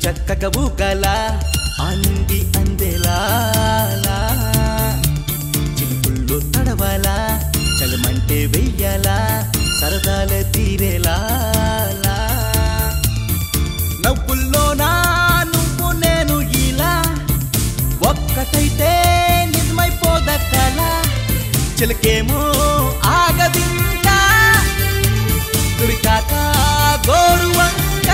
చక్కగా ఊగల అంది అందెలా చిలుపుల్లో తడవాలా చలమంటే వెయ్యాలా సరదాల తీరేలా నవ్వుల్లోనా నువ్వు నేను ఇలా ఒక్కటైతే నిజమైపోద కల చిలకేమో ఆగదింకా దురికాక గోరువంక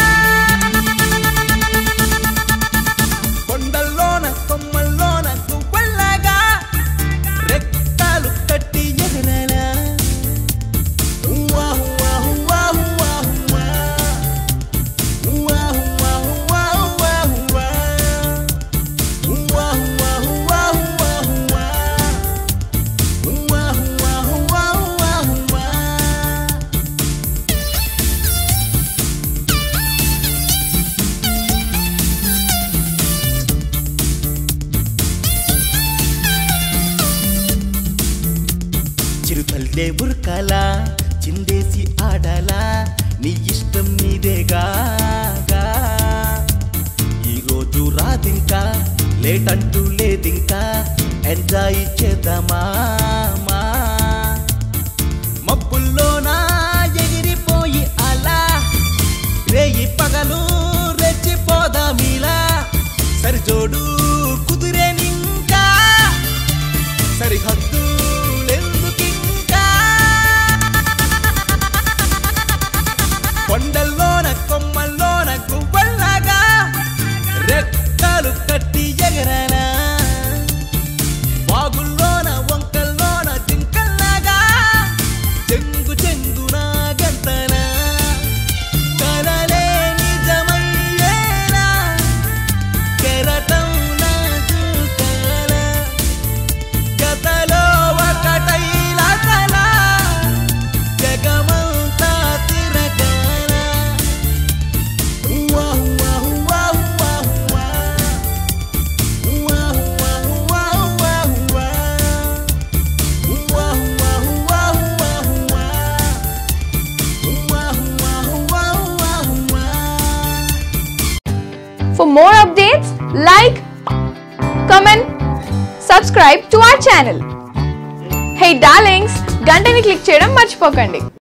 కొండల్లోన కొమ్మల్లోన గువ్వల్లాగా రెక్కలు కట్టి ఎగరలా ఉవ్వా ఉవ్వా ఉవ్వా ఉవ్వా ఉవ్వా. ఉవ్వా ఉవ్వా ఉవ్వా ఉవ్వా ఉవ్వా. ఉవ్వా ఉవ్వా ఉవ్వా ఉవ్వా ఉవ్వా. ఉవ్వా ఉవ్వా ఉవ్వా ఉవ్వా ఉవ్వా. చిరుతల్లే ఉరకాలా చిందేసి ఆడాలా నీ ఇష్టం నీదేగా గా. ఈ రోజు రాదింకా లేట్ అంటూ లేదింకా ఎంజాయ్ చేద్దామా మా. మబ్బుల్లోనా ఎగిరిపోయి అలా రేయి పగలు రెచ్చిపోదామిలా సరిజోడు కుదిరేనింకా సరిహద్దులెందుకింకా కొండల్లోన కొమ్మల్లోన గువ్వల్లాగా రెక్కలు కట్టి ఎగరనా వాగుల్లోన వంకల్లోన జింకల్లాగా చెంగు చెంగున గంతనా కలలే నిజమయ్యేలా కెరటం నాజుకాల గతలో ఒకటైలా కల జగమంతా తిరగాల ఉవ్వా ఉవ్వా ఉవ్వా ఉవ్వా ఉవ్వా. ఉవ్వా ఉవ్వా ఉవ్వా ఉవ్వా ఉవ్వా. ఉవ్వా ఉవ్వా ఉవ్వా ఉవ్వా ఉవ్వా. ఉవ్వా ఉవ్వా ఉవ్వా ఉవ్వా ఉవ్వా. For more updates, like, comment, subscribe to our channel. Hey darlings, గంటని click చేయడం మర్చిపోకండి